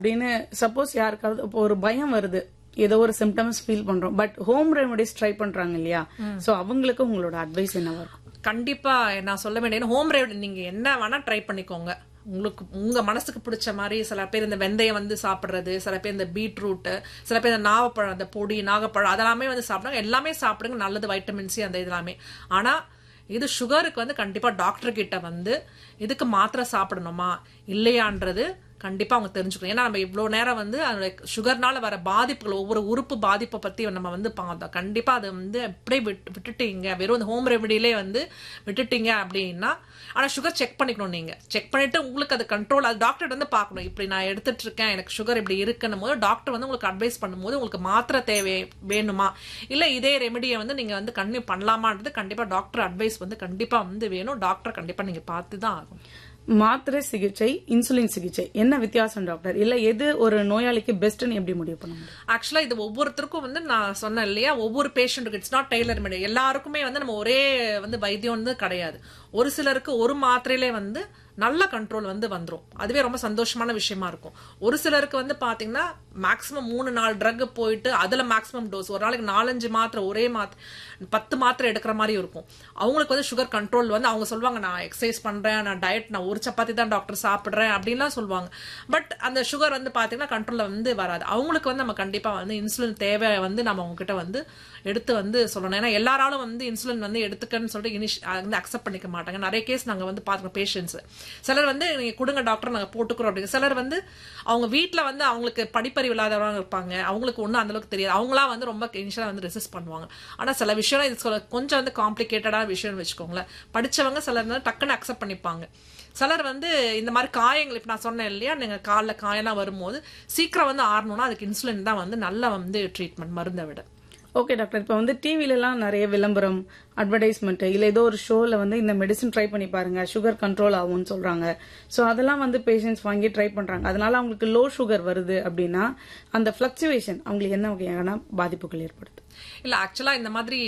அப்படின்னு சப்போஸ் யாருக்காவது இப்போ ஒரு பயம் வருது ஏதோ ஒரு சிம்டம்ஸ் ஃபீல் பண்றோம் பட் ஹோம் ரெமடிஸ் ட்ரை பண்றாங்க இல்லையா சோ அவங்களுக்கு உங்களோட அட்வைஸ் என்னவா இருக்கும் கண்டிப்பா நான் சொல்ல வேண்டியது ஹோம் ரெமெடி நீங்க என்ன வேணா ட்ரை பண்ணிக்கோங்க உங்களுக்கு உங்க மனசுக்கு பிடிச்ச மாதிரி சில பேர் இந்த வெந்தயம் வந்து சாப்பிடுறது சில பேர் இந்த பீட்ரூட் சில பேர் இந்த நாவப்பழம் அந்த பொடி நாகப்பழம் அதெல்லாமே வந்து சாப்பிடுங்க எல்லாமே சாப்பிடுங்க நல்லது வைட்டமின் சி அந்த இதெல்லாமே ஆனா இது சுகருக்கு வந்து கண்டிப்பா டாக்டர் கிட்ட வந்து இதுக்கு மாத்திரை சாப்பிடணுமா இல்லையான்றது கண்டிப்பா அவங்க தெரிஞ்சுக்கணும் ஏன்னா நம்ம இவ்வளவு நேரம் வந்து அதோட சுகர்னால வர பாதிப்புகள் ஒவ்வொரு உறுப்பு பாதிப்பை பத்தி நம்ம வந்து பார்த்தோம் கண்டிப்பா அது வந்து அப்படியே விட்டு விட்டுட்டீங்க வெறும் இந்த ஹோம் ரெமெடியிலே வந்து விட்டுட்டீங்க அப்படின்னா ஆனா சுகர் செக் பண்ணிக்கணும் நீங்க செக் பண்ணிட்டு உங்களுக்கு அது கண்ட்ரோல் அது டாக்டர் வந்து பார்க்கணும் இப்படி நான் எடுத்துட்டு இருக்கேன் எனக்கு சுகர் இப்படி இருக்குன்னும் போது டாக்டர் வந்து உங்களுக்கு அட்வைஸ் பண்ணும்போது உங்களுக்கு மாத்திரை தேவை வேணுமா இல்ல இதே ரெமெடியை வந்து நீங்க வந்து கண்டினியூ பண்ணலாமான்றது கண்டிப்பா டாக்டர் அட்வைஸ் வந்து கண்டிப்பா வந்து வேணும் டாக்டர் கண்டிப்பா நீங்க பார்த்து தான் ஆகும் மாத்திரை சிகிச்சை இன்சுலின் சிகிச்சை என்ன வித்தியாசம் டாக்டர் இல்ல எது ஒரு நோயாளிக்கு பெஸ்ட்னு எப்படி முடிவு பண்ண முடியும் ஆக்சுவலா இது ஒவ்வொருத்தருக்கும் வந்து நான் சொன்னேன் இல்லையா ஒவ்வொரு பேஷண்ட்டுக்கு இட்ஸ் நாட் டெய்லர் மேட் எல்லாருக்குமே வந்து நம்ம ஒரே வந்து வைத்தியம் வந்து கிடையாது ஒரு சிலருக்கு ஒரு மாத்திரையிலே வந்து நல்ல கண்ட்ரோல் வந்து வந்துரும் அதுவே ரொம்ப சந்தோஷமான விஷயமா இருக்கும் ஒரு சிலருக்கு வந்து பாத்தீங்கன்னா மேக்ஸிமம் மூணு நாலு ட்ரக் போயிட்டு அதுல மேக்ஸிமம் டோஸ் ஒரு நாளைக்கு நாலஞ்சு மாத்திரை ஒரே மாத்திரை பத்து மாத்திரை எடுக்கிற மாதிரி இருக்கும் அவங்களுக்கு வந்து சுகர் கண்ட்ரோல் வந்து அவங்க சொல்லுவாங்க நான் எக்ஸசைஸ் பண்றேன் நான் டயட் நான் ஒரு சப்பாத்தி தான் டாக்டர் சாப்பிடுறேன் அப்படின்லாம் சொல்லுவாங்க பட் அந்த சுகர் வந்து பாத்தீங்கன்னா கண்ட்ரோல்ல வந்து வராது அவங்களுக்கு வந்து நம்ம கண்டிப்பா வந்து இன்சுலின் தேவை வந்து நம்ம அவங்க கிட்ட வந்து எடுத்து வந்து சொல்லணும் ஏன்னா எல்லாராலும் வந்து இன்சுலின் வந்து எடுத்துக்கன்னு சொல்லிட்டு இனிஷ் வந்து அக்செப்ட் பண்ணிக்க மாட்டாங்க நிறைய கேஸ் நாங்க வந்து பாத்துக்கோம் பேஷண்ட்ஸ் சிலர் வந்து நீங்க கொடுங்க டாக்டர் நாங்க போட்டுக்கிறோம் அப்படின்னு சிலர் வந்து அவங்க வீட்டுல வந்து அவங்களுக்கு படிப்பறிவு இல்லாதவங்க இருப்பாங்க அவங்களுக்கு ஒன்றும் அந்த அளவுக்கு தெரியாது அவங்களா வந்து ரொம்ப இனிஷியலா வந்து ரெசிஸ்ட் பண்ணுவாங்க ஆனா சில விஷயம் இது சொல்ல கொஞ்சம் வந்து காம்ப்ளிகேட்டடான விஷயம்னு வச்சுக்கோங்களேன் படிச்சவங்க சிலர் வந்து டக்குன்னு அக்செப்ட் பண்ணிப்பாங்க சிலர் வந்து இந்த மாதிரி காயங்கள் இப்போ நான் சொன்னேன் இல்லையா நீங்க காலில் காயெல்லாம் வரும்போது சீக்கிரம் வந்து ஆறணும்னா அதுக்கு இன்சுலின் தான் வந்து நல்ல வந்து ட்ரீட்மெண்ட் மருந்தை விட ஓகே டாக்டர் இப்போ வந்து டிவில எல்லாம் நிறைய விளம்பரம் அட்வர்டைஸ்மெண்ட் இல்ல ஏதோ ஒரு ஷோல வந்து இந்த மெடிசன் ட்ரை பண்ணி பாருங்க சுகர் கண்ட்ரோல் ஆகும்னு சொல்றாங்க சோ அதெல்லாம் வந்து பேஷண்ட்ஸ் வாங்கி ட்ரை பண்றாங்க அதனால அவங்களுக்கு லோ சுகர் வருது அப்படின்னா அந்த பிளக்சுவேஷன் அவங்களுக்கு என்ன வகையான பாதிப்புகள் ஏற்படுது இல்ல ஆக்சுவலா இந்த மாதிரி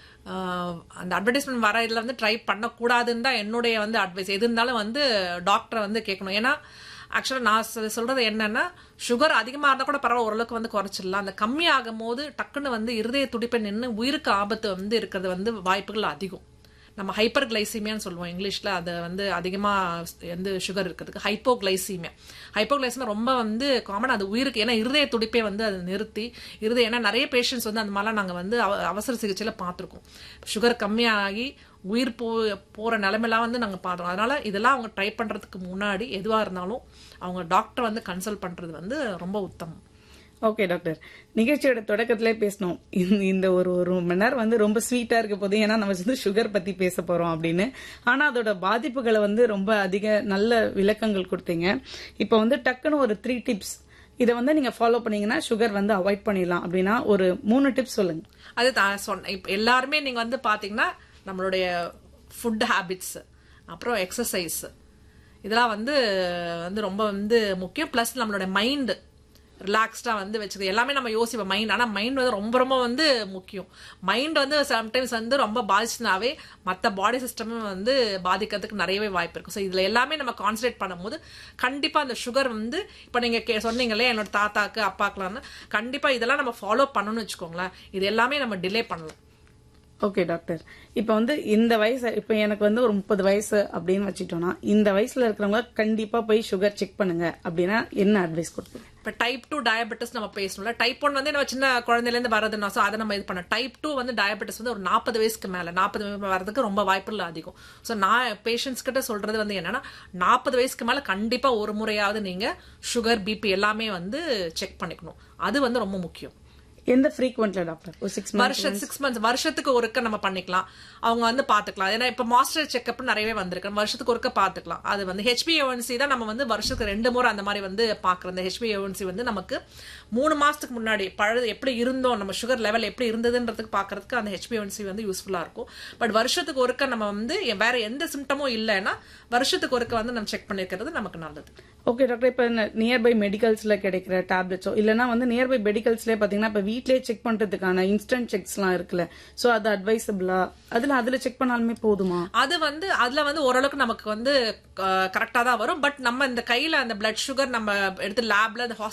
ஆஹ், அந்த அட்வர்டைஸ்மெண்ட் வர இதுல வந்து ட்ரை பண்ணக்கூடாதுன்னு தான் என்னுடைய வந்து அட்வைஸ் எது இருந்தாலும் வந்து டாக்டரை வந்து கேட்கணும் ஏன்னா ஆக்சுவலாக நான் சொ- சொல்றது என்னன்னா சுகர் அதிகமாக இருந்தால் கூட பரவாயில்ல ஓரளவுக்கு வந்து குறைச்சிடலாம் அந்த கம்மி ஆகும் போது டக்குன்னு வந்து இருதய துடிப்பை நின்று உயிருக்கு ஆபத்து வந்து இருக்கிறது வந்து வாய்ப்புகள் அதிகம் நம்ம ஹைப்பர் கிளைசீமியான்னு சொல்லுவோம் இங்கிலீஷ்ல அது வந்து அதிகமா வந்து சுகர் இருக்கிறதுக்கு ஹைப்போகிளைசீமியா ஹைப்போகிளைசீமியா ரொம்ப வந்து காமன் அது உயிருக்கு ஏன்னா இருதய துடிப்பை வந்து அது நிறுத்தி இருதய ஏன்னா நிறைய பேஷண்ட்ஸ் வந்து அந்த மாதிரிலாம் நாங்க வந்து அவ- அவசர சிகிச்சையில பார்த்துருக்கோம் சுகர் கம்மியாகி உயிர் போ போற நிலைமையெல்லாம் வந்து நாங்க பார்த்தோம் அதனால இதெல்லாம் அவங்க ட்ரை பண்றதுக்கு முன்னாடி எதுவா இருந்தாலும் அவங்க டாக்டர் வந்து கன்சல்ட் பண்றது வந்து ரொம்ப உத்தமம் ஓகே டாக்டர் நிகழ்ச்சியோட தொடக்கத்திலே பேசணும் இந்த- இந்த ஒரு ஒரு மணி நேரம் வந்து ரொம்ப ஸ்வீட்டா இருக்க போது ஏன்னா நம்ம வந்து சுகர் பத்தி பேச போறோம் அப்படின்னு ஆனா அதோட பாதிப்புகளை வந்து ரொம்ப அதிக நல்ல விளக்கங்கள் கொடுத்தீங்க இப்போ வந்து டக்குன்னு ஒரு த்ரீ டிப்ஸ் இதை வந்து நீங்க ஃபாலோ பண்ணீங்கன்னா சுகர் வந்து அவாய்ட் பண்ணிடலாம் அப்படின்னா ஒரு மூணு டிப்ஸ் சொல்லுங்க அது நான் சொன்னேன் இப்போ எல்லாருமே நீங்க வந்து பாத்தீங்கன்னா நம்மளுடைய ஃபுட் ஹேபிட்ஸ் அப்புறம் எக்ஸசைஸ் இதெல்லாம் வந்து வந்து ரொம்ப வந்து முக்கியம் ப்ளஸ் நம்மளுடைய மைண்டு ரிலாக்ஸ்டா வந்து வச்சுக்கிறது எல்லாமே நம்ம யோசிப்போம் மைண்ட் ஆனா மைண்ட் வந்து ரொம்ப ரொம்ப வந்து முக்கியம் மைண்ட் வந்து சம்டைம்ஸ் வந்து ரொம்ப பாதிச்சுனாவே மற்ற பாடி சிஸ்டமும் வந்து பாதிக்கிறதுக்கு நிறையவே வாய்ப்பு இருக்கும் ஸோ இதுல எல்லாமே நம்ம கான்சன்ட்ரேட் பண்ணும்போது கண்டிப்பா அந்த சுகர் வந்து இப்போ நீங்க கே- சொன்னீங்களே என்னோட தாத்தாக்கு அப்பாக்கலாம்னு கண்டிப்பா இதெல்லாம் நம்ம ஃபாலோ பண்ணணும்னு வச்சுக்கோங்களேன் இது எல்லாமே நம்ம டிலே பண்ணலாம் ஓகே டாக்டர் இப்போ வந்து இந்த வயசு இப்போ எனக்கு வந்து ஒரு முப்பது வயசு அப்படின்னு வச்சுட்டோம்னா இந்த வயசுல இருக்கிறவங்க கண்டிப்பா போய் சுகர் செக் பண்ணுங்க அப்படின்னா என்ன அட்வைஸ் கொடுப்பீங்க இப்போ டைப் டூ டயபெட்டிஸ் நம்ம பேசணும்ல டைப் ஒன் வந்து நம்ம சின்ன குழந்தையிலேருந்து வரதுன்னா ஸோ அதை நம்ம இது பண்ண டைப் டூ வந்து டயபெட்டிஸ் வந்து ஒரு நாற்பது வயசுக்கு மேலே நாற்பது வரதுக்கு ரொம்ப வாய்ப்புகள் அதிகம் ஸோ நான் பேஷண்ட்ஸ் கிட்ட சொல்றது வந்து என்னன்னா நாற்பது வயசுக்கு மேலே கண்டிப்பாக ஒரு முறையாவது நீங்கள் சுகர் பிபி எல்லாமே வந்து செக் பண்ணிக்கணும் அது வந்து ரொம்ப முக்கியம் எந்த ஃப்ரீக்வெண்ட்ல டாக்டர் ஒரு சிக்ஸ் மந்த்ஸ் வருஷம் சிக்ஸ் மந்த்ஸ் வருஷத்துக்கு ஒருக்க நம்ம பண்ணிக்கலாம் அவங்க வந்து பாத்துக்கலாம் ஏன்னா இப்ப மாஸ்டர் செக்அப் நிறையவே வந்திருக்கு வருஷத்துக்கு ஒருக்க பாத்துக்கலாம் அது வந்து ஹெச்பிஏஒன்சி தான் நம்ம வந்து வருஷத்துக்கு ரெண்டு முறை அந்த மாதிரி வந்து பாக்குறோம் இந்த ஹெச்பிஏஒன்சி வந்து நமக்கு மூணு மாசத்துக்கு முன்னாடி பழது எப்படி இருந்தோம் நம்ம சுகர் லெவல் எப்படி இருந்ததுன்றதுக்கு பாக்குறதுக்கு அந்த ஹெச்பிஏஒன்சி வந்து யூஸ்ஃபுல்லா இருக்கும் பட் வருஷத்துக்கு ஒருக்க நம்ம வந்து வேற எந்த சிம்டமும் இல்லைன்னா வருஷத்துக்கு ஒருக்க வந்து நம்ம செக் பண்ணிருக்கிறது நமக்கு நல்லது ஓகே டாக்டர் இப்போ நியர்பை மெடிக்கல்ஸ்ல கிடைக்கிற டேப்லெட்ஸோ இல்லைன்னா வந்து நியர்பை மெடிக்கல்ஸ்லேயே பார்த்தீங்கன்னா இப்போ வீட்லயே செக் பண்றதுக்கான இன்ஸ்டன்ட் செக்ஸ்லாம் இருக்குல்ல சோ அது அட்வைசபிளா அதுல அதுல செக் பண்ணாலுமே போதுமா அது வந்து அதுல வந்து ஓரளவுக்கு நமக்கு வந்து கரெக்டா தான் வரும் பட் நம்ம இந்த கையில அந்த பிளட் சுகர் நம்ம எடுத்து லேப்ல அந்த